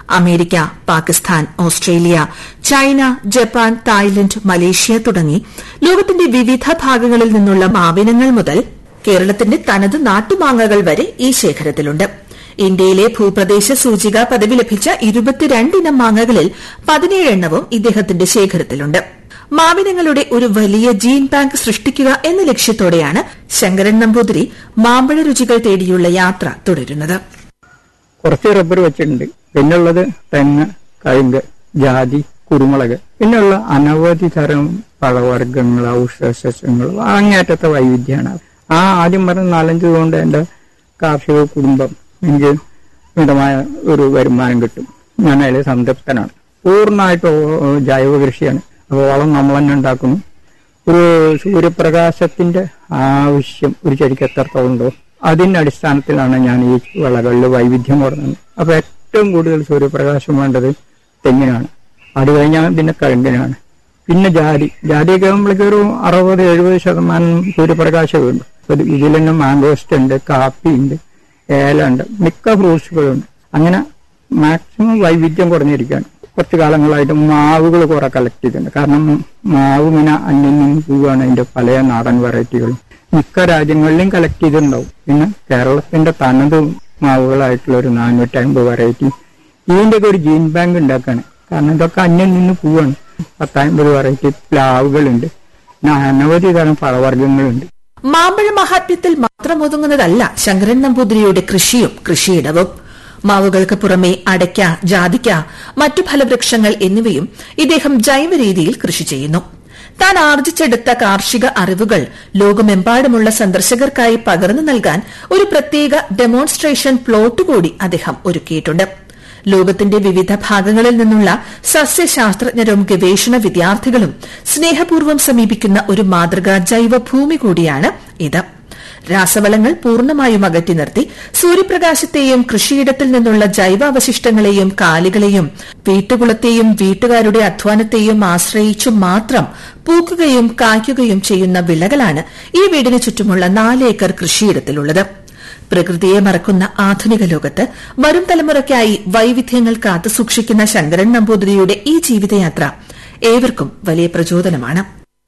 America Pakistan Australia China Japan Thailand Malaysia തുടങ്ങി ലോകത്തിന്റെ വിവിധ ഭാഗങ്ങളിൽ നിന്നുള്ള മാവിനങ്ങൾ മുതൽ കേരളത്തിന്റെ തനത് നാട്ടുമാങ്ങകൾ വരെ ഈ ശേഖരത്തിലുണ്ട് ഇന്ത്യയിലെ ഭൂപ്രദേശ സൂചിക പദവി ലഭിച്ച ഇരുപത്തിരണ്ടിനം മാങ്ങകളിൽ പതിനേഴ് എണ്ണവും ഇദ്ദേഹത്തിന്റെ ശേഖരത്തിലുണ്ട് മാവിനങ്ങളുടെ ഒരു വലിയ ജീൻ ബാങ്ക് സൃഷ്ടിക്കുക എന്ന ലക്ഷ്യത്തോടെയാണ് ശങ്കരൻ നമ്പൂതിരി മാമ്പഴ രുചികൾ തേടിയുള്ള യാത്ര തുടരുന്നത് കുറച്ച് റബ്ബർ വെച്ചിട്ടുണ്ട് പിന്നുള്ളത് തെങ്ങ് കരിങ്ക് ജാതി കുരുമുളക് പിന്നെയുള്ള അനവധി തരം പഴവർഗ്ഗങ്ങൾ ഔഷധസസ്യങ്ങൾ അങ്ങേറ്റത്തെ വൈവിധ്യമാണ് ആ ആദ്യം പറഞ്ഞ നാലഞ്ച് കൊണ്ട് എന്റെ കാർഷിക കുടുംബം എനിക്ക് മിതമായ ഒരു വരുമാനം കിട്ടും ഞാൻ അതിൽ സംതൃപ്തനാണ് പൂർണ്ണമായിട്ട് ഓ- ജൈവ കൃഷിയാണ് അപ്പോൾ വളം നമ്മൾ തന്നെ ഉണ്ടാക്കുന്നു ഒരു സൂര്യപ്രകാശത്തിന്റെ ആവശ്യം ഒരു ചെടിക്ക് എത്രത്തോളം ഉണ്ടോ അതിന്റെ അടിസ്ഥാനത്തിലാണ് ഞാൻ ഈ വിളകളിൽ വൈവിധ്യം കൊടുക്കുന്നത് അപ്പൊ ഏറ്റവും കൂടുതൽ സൂര്യപ്രകാശം വേണ്ടത് തെങ്ങിനാണ് അത് കഴിഞ്ഞാൽ പിന്നെ കഴുങ്കിനാണ് പിന്നെ ജാതി ജാതിയൊക്കെ നമ്മൾക്ക് ഒരു അറുപത് എഴുപത് ശതമാനം സൂര്യപ്രകാശം വേണ്ടു അപ്പൊ ഇത് ഇതിൽ തന്നെ മാംഗോസ്റ്റ് ഉണ്ട് കാപ്പി ഉണ്ട് ഏല ഉണ്ട് മിക്ക ഫ്രൂട്ട്സുകളുണ്ട് അങ്ങനെ മാക്സിമം വൈവിധ്യം കുറഞ്ഞിരിക്കുകയാണ് കുറച്ച് കാലങ്ങളായിട്ട് മാവുകൾ കുറെ കളക്ട് ചെയ്തിട്ടുണ്ട് കാരണം മാവ് ഇങ്ങനെ അന്യം നിന്ന് പോവുകയാണ് അതിന്റെ പല നാടൻ വെറൈറ്റികളും മിക്ക രാജ്യങ്ങളിലും കളക്ട് ചെയ്തിട്ടുണ്ടാവും പിന്നെ കേരളത്തിന്റെ തനത് മാവുകളായിട്ടുള്ള ഒരു നാനൂറ്റി അമ്പത് വെറൈറ്റി ഇതിന്റെ ഒക്കെ ഒരു ജീൻ ബാങ്ക് ഉണ്ടാക്കാണ് കാരണം ഇതൊക്കെ അന്യം നിന്ന് പോവാണ് പത്തമ്പത് വെറൈറ്റി പ്ലാവുകളുണ്ട് പിന്നെ അനവധി തരം പഴവർഗ്ഗങ്ങളുണ്ട് മാമ്പഴ മഹാത്മ്യത്തിൽ മാത്രം ഒതുങ്ങുന്നതല്ല ശങ്കരൻ നമ്പൂതിരിയുടെ കൃഷിയും കൃഷിയിടവും മാവുകൾക്ക് പുറമെ അടയ്ക്ക ജാതിക്ക മറ്റു ഫലവൃക്ഷങ്ങൾ എന്നിവയും ഇദ്ദേഹം ജൈവ രീതിയിൽ കൃഷി ചെയ്യുന്നു താൻ ആർജിച്ചെടുത്ത കാർഷിക അറിവുകൾ ലോകമെമ്പാടുമുള്ള സന്ദർശകർക്കായി പകർന്നു നൽകാൻ ഒരു പ്രത്യേക ഡെമോൺസ്ട്രേഷൻ പ്ലോട്ട് കൂടി അദ്ദേഹം ഒരുക്കിയിട്ടുണ്ട് ലോകത്തിന്റെ വിവിധ ഭാഗങ്ങളിൽ നിന്നുള്ള സസ്യശാസ്ത്രജ്ഞരും ഗവേഷണ വിദ്യാർത്ഥികളും സ്നേഹപൂർവ്വം സമീപിക്കുന്ന ഒരു മാതൃകാ ജൈവ ഭൂമി കൂടിയാണ് ഇത് രാസവളങ്ങൾ പൂർണ്ണമായും അകറ്റി നിർത്തി സൂര്യപ്രകാശത്തെയും കൃഷിയിടത്തിൽ നിന്നുള്ള ജൈവാവശിഷ്ടങ്ങളെയും കാലികളെയും വീട്ടുകുളത്തെയും വീട്ടുകാരുടെ അധ്വാനത്തെയും ആശ്രയിച്ചു മാത്രം പൂക്കുകയും കായ്ക്കുകയും ചെയ്യുന്ന വിളകളാണ് ഈ വീടിന് ചുറ്റുമുള്ള നാല് ഏക്കർ കൃഷിയിടത്തിലുള്ളത് പ്രകൃതിയെ മറക്കുന്ന ആധുനിക ലോകത്ത് വരും തലമുറയ്ക്കായി വൈവിധ്യങ്ങൾ കാത്തുസൂക്ഷിക്കുന്ന ശങ്കരൻ നമ്പൂതിരിയുടെ ഈ ജീവിതയാത്ര ഏവർക്കും വലിയ പ്രചോദനമാണ്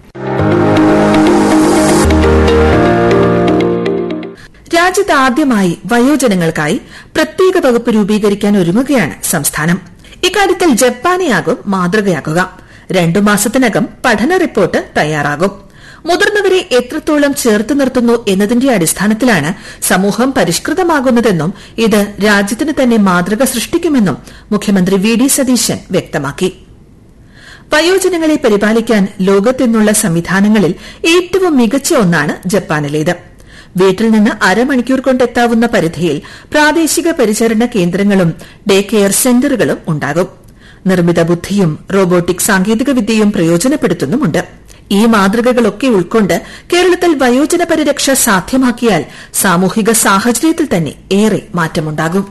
രാജ്യത്ത് ആദ്യമായി വയോജനങ്ങൾക്കായി പ്രത്യേക വകുപ്പ് രൂപീകരിക്കാൻ ഒരുങ്ങുകയാണ് സംസ്ഥാനം ഇക്കാര്യത്തിൽ ജപ്പാനെയാകും മാതൃകയാക്കുക രണ്ടു മാസത്തിനകം പഠന റിപ്പോർട്ട് തയ്യാറാകും മുതിർന്നവരെ എത്രത്തോളം ചേർത്ത് നിർത്തുന്നു എന്നതിന്റെ അടിസ്ഥാനത്തിലാണ് സമൂഹം പരിഷ്കൃതമാകുന്നതെന്നും ഇത് രാജ്യത്തിന് തന്നെ മാതൃക സൃഷ്ടിക്കുമെന്നും മുഖ്യമന്ത്രി വി ഡി സതീശൻ വ്യക്തമാക്കി വയോജനങ്ങളെ പരിപാലിക്കാൻ ലോകത്തെന്നുള്ള സംവിധാനങ്ങളിൽ ഏറ്റവും മികച്ച ഒന്നാണ് ജപ്പാനിലേത് വീട്ടിൽ നിന്ന് അരമണിക്കൂർ കൊണ്ടെത്താവുന്ന പരിധിയിൽ പ്രാദേശിക പരിചരണ കേന്ദ്രങ്ങളും ഡേ കെയർ സെന്ററുകളും ഉണ്ടാകും നിർമ്മിത ബുദ്ധിയും റോബോട്ടിക് സാങ്കേതികവിദ്യയും പ്രയോജനപ്പെടുത്തുന്നുമുണ്ട് ഈ മാതൃകകളൊക്കെ ഉൾക്കൊണ്ട് കേരളത്തിൽ വയോജന പരിരക്ഷ സാധ്യമാക്കിയാൽ സാമൂഹിക സാഹചര്യത്തിൽ തന്നെ ഏറെ മാറ്റമുണ്ടാകും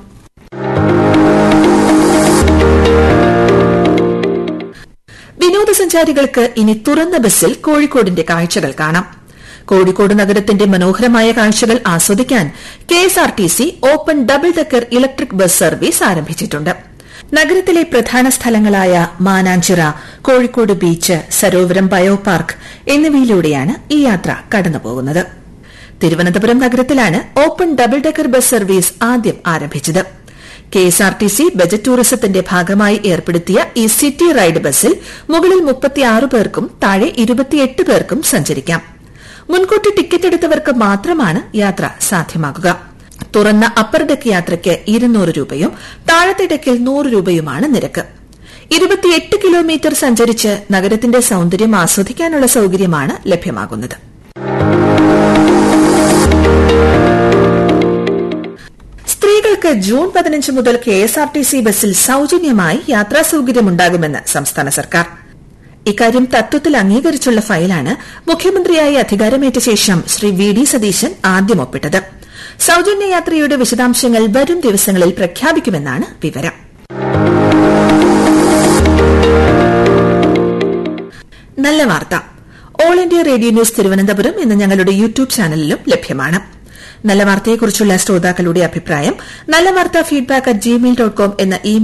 വിനോദസഞ്ചാരികൾക്ക് ഇനി തുറന്ന ബസ്സിൽ കോഴിക്കോടിന്റെ കാഴ്ചകൾ കാണാം കോഴിക്കോട് നഗരത്തിന്റെ മനോഹരമായ കാഴ്ചകൾ ആസ്വദിക്കാൻ KSRTC open double decker electric bus service ആരംഭിച്ചിട്ടുണ്ട് നഗരത്തിലെ പ്രധാന സ്ഥലങ്ങളായ Mananchira Kozhikode beach Sarovaram bio park എന്നിവയിലൂടെയാണ് ഈ യാത്ര കടന്നുപോകുന്നത് തിരുവനന്തപുരം നഗരത്തിലാണ് open double decker bus service ആദ്യം ആരംഭിച്ചത് കെഎസ്ആർടിസി ബജറ്റ് ടൂറിസത്തിന്റെ ഭാഗമായി ഏർപ്പെടുത്തിയ ഈ സിറ്റി റൈഡ് ബസ്സിൽ മുകളിൽ മുപ്പത്തിയാറ് പേർക്കും താഴെ ഇരുപത്തിയെട്ട് പേർക്കും സഞ്ചരിക്കാം മുൻകൂട്ടി ടിക്കറ്റ് എടുത്തവർക്ക് മാത്രമാണ് യാത്ര സാധ്യമാകുക തുറന്ന അപ്പർ ഡെക്ക് യാത്രയ്ക്ക് ഇരുന്നൂറ് രൂപയും താഴത്തെ ഡെക്കിൽ നൂറ് രൂപയുമാണ് നിരക്ക് ഇരുപത്തിയെട്ട് കിലോമീറ്റർ സഞ്ചരിച്ച് നഗരത്തിന്റെ സൌന്ദര്യം ആസ്വദിക്കാനുള്ള സൌകര്യമാണ് ലഭ്യമാകുന്നത് സ്ത്രീകൾക്ക് ജൂൺ പതിനഞ്ച് മുതൽ കെഎസ്ആർടിസി ബസ്സിൽ സൌജന്യമായി യാത്രാ സൌകര്യമുണ്ടാകുമെന്ന് സംസ്ഥാന സർക്കാർ ഇക്കാര്യം തത്വത്തിൽ അംഗീകരിച്ചുള്ള ഫയലാണ് മുഖ്യമന്ത്രിയായി അധികാരമേറ്റ ശേഷം ശ്രീ വി ഡി സതീശൻ ആദ്യം ഒപ്പിട്ടത് സൌജന്യ യാത്രയുടെ വിശദാംശങ്ങൾ വരും ദിവസങ്ങളിൽ പ്രഖ്യാപിക്കുമെന്നാണ് വിവരം നല്ല വാർത്ത All India Radio News Thiruvananthapuram ഇന്ന് ഞങ്ങളുടെ യൂട്യൂബ് ചാനലിലും ലഭ്യമാണ് നല്ല വാർത്തയെക്കുറിച്ചുള്ള ശ്രോതാക്കളുടെ അഭിപ്രായം നല്ല വാർത്ത feedback at Gmail dot com എന്ന ഇമെയിൽ